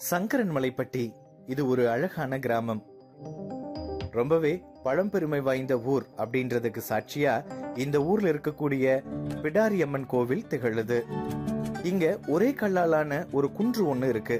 சங்கரன்மலைப்பட்டி இது ஒரு அழகான கிராமம் ரொம்பவே பழம்பெருமை வாய்ந்த ஊர் அப்படின்றதுக்கு சாட்சியா இந்த ஊர்ல இருக்கக்கூடிய பிடாரியம்மன் கோவில் திகழுது இங்க ஒரே கல்லாலான ஒரு குன்று ஒண்ணு இருக்கு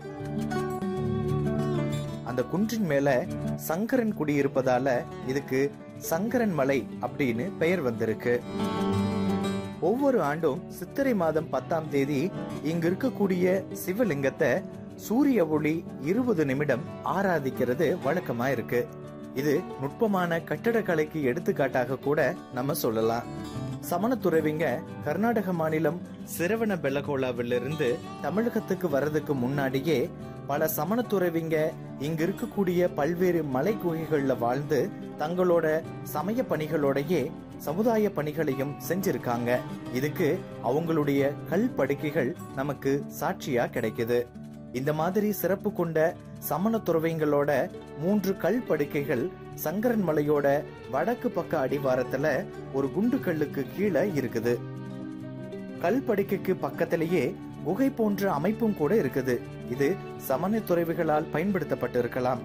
அந்த குன்றின் மேல சங்கரன் குடியிருப்பதால இதுக்கு சங்கரன் மலை அப்படின்னு பெயர் வந்திருக்கு ஒவ்வொரு ஆண்டும் சித்திரை மாதம் பத்தாம் தேதி இங்கு இருக்கக்கூடிய சிவலிங்கத்தை சூரிய ஒளி இருபது நிமிடம் ஆராதிக்கிறது வழக்கமா இருக்கு இது நுட்பமான கட்டடக்கலைக்கு எடுத்துக்காட்டாக கூட நம்ம சொல்லலாம் சமண துறவிங்க கர்நாடக மாநிலம் சிரவண பெலகோலாவிலிருந்து தமிழகத்துக்கு வர்றதுக்கு முன்னாடியே பல சமண துறவிங்க இங்க இருக்கக்கூடிய பல்வேறு மலை குகைகள்ல வாழ்ந்து தங்களோட சமய பணிகளோடயே சமுதாய பணிகளையும் செஞ்சிருக்காங்க இதுக்கு அவங்களுடைய கல் படுக்கைகள் நமக்கு சாட்சியா கிடைக்குது இந்த மாதிரி சிறப்பு கொண்ட சமண துறவிங்களோட மூன்று கல் படுக்கைகள் சங்கரன் மலையோட வடக்கு பக்க அடிவாரத்துல ஒரு குண்டு கல்லுக்கு கீழே இருக்குது கல் படுக்கைக்கு பக்கத்திலேயே குகை போன்ற அமைப்பும் கூட இருக்குது இது சமண துறவிகளால் பயன்படுத்தப்பட்டு இருக்கலாம்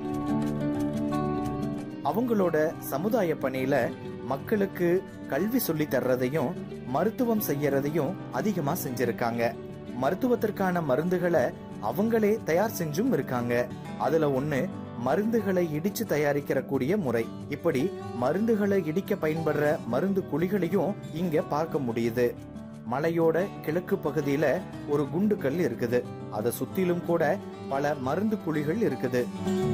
அவங்களோட சமுதாய பணியில மக்களுக்கு கல்வி சொல்லி தர்றதையும் மருத்துவம் செய்யறதையும் அதிகமா செஞ்சிருக்காங்க மருத்துவத்திற்கான மருந்துகளை அவங்களே தயார் செஞ்சும் இருக்காங்க அதுல ஒண்ணு மருந்துகளை இடிச்சு தயாரிக்கிற கூடிய முறை இப்படி மருந்துகளை இடிக்க பயன்படுற மருந்து குழிகளையும் இங்க பார்க்க முடியுது மலையோட கிழக்கு பகுதியில ஒரு குண்டுக்கல் இருக்குது அதை சுத்திலும் கூட பல மருந்து குழிகள் இருக்குது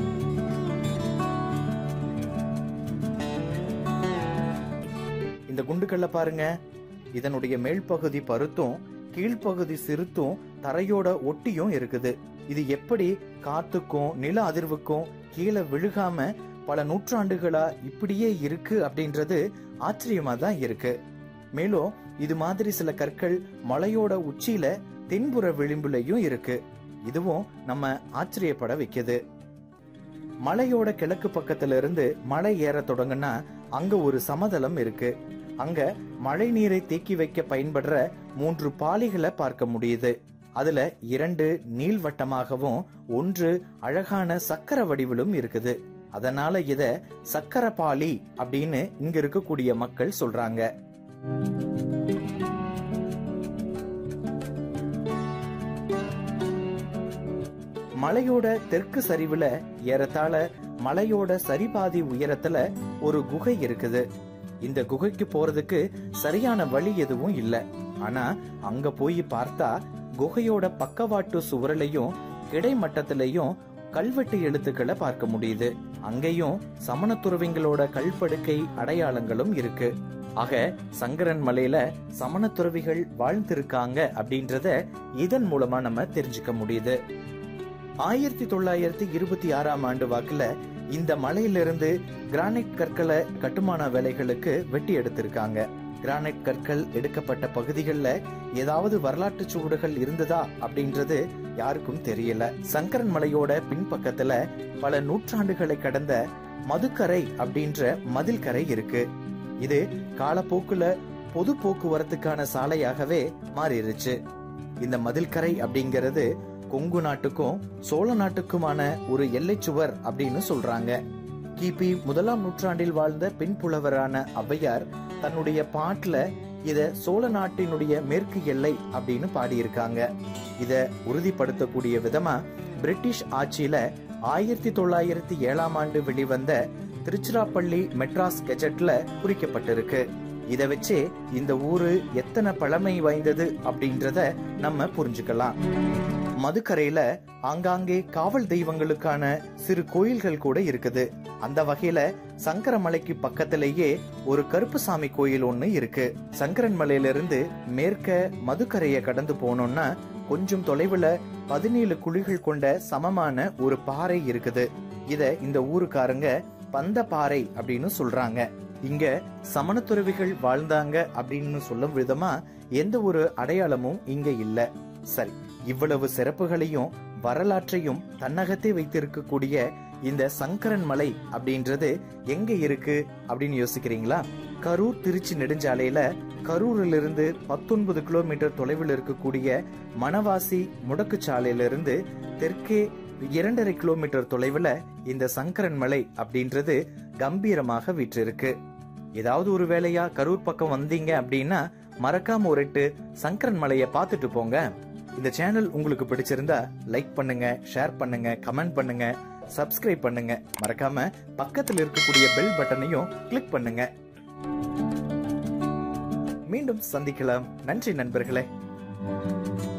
இந்த குண்டுக்கல்ல பாருங்க இதனுடைய மேல் பகுதி பருத்தும் கீழ்ப்பகுதி சிறுத்தும் தரையோட ஒட்டியும் இருக்குது இது எப்படி காத்துக்கும் நில அதிர்வுக்கும் கீழே விழுகாம பல நூற்றாண்டுகளா இப்படியே இருக்கு அப்படின்றது ஆச்சரியமா தான் இருக்கு மேலும் இது மாதிரி சில கற்கள் மலையோட உச்சியில தென்புற விளிம்புலையும் இருக்கு இதுவும் நம்ம ஆச்சரியப்பட வைக்குது மலையோட கிழக்கு பக்கத்துல இருந்து மலை ஏற தொடங்குனா அங்க ஒரு சமதளம் இருக்கு அங்க மழை நீரை தேக்கி வைக்க பயன்படுற மூன்று பாலிகளை பார்க்க முடியுது அதுல இரண்டு நீள்வட்டமாகவும் ஒன்று அழகான சக்கர வடிவிலும் இருக்குது அதனால இத சக்கர பாலி அப்படின்னு இங்க இருக்கக்கூடிய மக்கள் சொல்றாங்க மலையோட தெற்கு சரிவுல ஏறத்தாழ மலையோட சரிபாதி உயரத்துல ஒரு குகை இருக்குது இந்த குகைக்கு போறதுக்கு சரியான வழி எதுவும் இல்ல ஆனா அங்க போய் பார்த்தா குகையோட பக்கவாட்டு சுவரலையும் கிடைமட்டத்திலையும் கல்வெட்டு எழுத்துக்களை பார்க்க முடியுது அங்கேயும் சமண துறவிங்களோட கல்படுக்கை அடையாளங்களும் இருக்கு ஆக சங்கரன் மலையில சமண துறவிகள் வாழ்ந்திருக்காங்க அப்படின்றத இதன் மூலமா நம்ம தெரிஞ்சுக்க முடியுது ஆயிரத்தி தொள்ளாயிரத்தி இருபத்தி ஆறாம் ஆண்டு வாக்குல இந்த மலையிலிருந்து கிரானைட் கற்களை கட்டுமான வேலைகளுக்கு வெட்டி எடுத்திருக்காங்க கிரானைட் கற்கள் எடுக்கப்பட்ட பகுதிகளில் ஏதாவது வரலாற்று சுவடுகள் இருந்ததா அப்படின்றது யாருக்கும் தெரியல சங்கரன் மலையோட பின்பக்கத்துல பல நூற்றாண்டுகளை கடந்த மதுக்கரை அப்படின்ற மதில் கரை இருக்கு இது காலப்போக்குல பொது போக்குவரத்துக்கான சாலையாகவே மாறிடுச்சு இந்த மதில்கரை அப்படிங்கிறது கொங்கு நாட்டுக்கும் சோழ நாட்டுக்குமான ஒரு எல்லைச்சுவர் அப்படின்னு சொல்றாங்க கிபி முதலாம் நூற்றாண்டில் வாழ்ந்த பெண் புலவரான ஔவையார் தன்னுடைய பாட்டுல இத சோழ நாட்டினுடைய மேற்கு எல்லை அப்படின்னு பாடியிருக்காங்க இத உறுதிப்படுத்தக்கூடிய விதமா பிரிட்டிஷ் ஆட்சியில ஆயிரத்தி தொள்ளாயிரத்தி ஏழாம் ஆண்டு வெளிவந்த திருச்சிராப்பள்ளி மெட்ராஸ் கெஜெட்ல குறிக்கப்பட்டிருக்கு இத வச்சு இந்த ஊரு எத்தனை பழமை வாய்ந்தது அப்படின்றத நம்ம புரிஞ்சுக்கலாம் மதுக்கரையில ஆங்காங்கே காவல் தெய்வங்களுக்கான சிறு கோயில்கள் கூட இருக்குது அந்த வகையில சங்கரமலைக்கு பக்கத்திலேயே ஒரு கருப்புசாமி கோயில் ஒண்ணு இருக்கு சங்கரன் மலையிலிருந்து மேற்க மதுக்கரையை கடந்து போனோம்னா கொஞ்சம் தொலைவுல பதினேழு குழிகள் கொண்ட சமமான ஒரு பாறை இருக்குது இத இந்த ஊருக்காரங்க பந்த பாறை அப்படின்னு சொல்றாங்க இங்க சமணத்துறவிகள் வாழ்ந்தாங்க அப்படின்னு சொல்லும் விதமா எந்த ஒரு அடையாளமும் இங்க இல்ல சரி இவ்வளவு சிறப்புகளையும் வரலாற்றையும் தன்னகத்தே வைத்திருக்கக்கூடிய இந்த சங்கரன் மலை அப்படின்றது எங்க இருக்கு அப்படின்னு யோசிக்கிறீங்களா கரூர் திருச்சி நெடுஞ்சாலையில கரூரிலிருந்து பத்தொன்பது கிலோமீட்டர் தொலைவில் இருக்கக்கூடிய மணவாசி முடக்கு சாலையிலிருந்து தெற்கே இரண்டரை கிலோமீட்டர் தொலைவுல இந்த சங்கரன் மலை அப்படின்றது கம்பீரமாக வீற்றிருக்கு ஏதாவது ஒரு வேலையா கரூர் பக்கம் வந்தீங்க அப்படின்னா மறக்காம ஒரு எட்டு சங்கரன் மலையை பார்த்துட்டு போங்க இந்த சேனல் உங்களுக்கு பிடிச்சிருந்தா லைக் பண்ணுங்க ஷேர் பண்ணுங்க கமெண்ட் பண்ணுங்க சப்ஸ்கிரைப் பண்ணுங்க மறக்காம பக்கத்தில் இருக்கக்கூடிய பெல் பட்டனையும் கிளிக் பண்ணுங்க மீண்டும் சந்திக்கலாம் நன்றி நண்பர்களே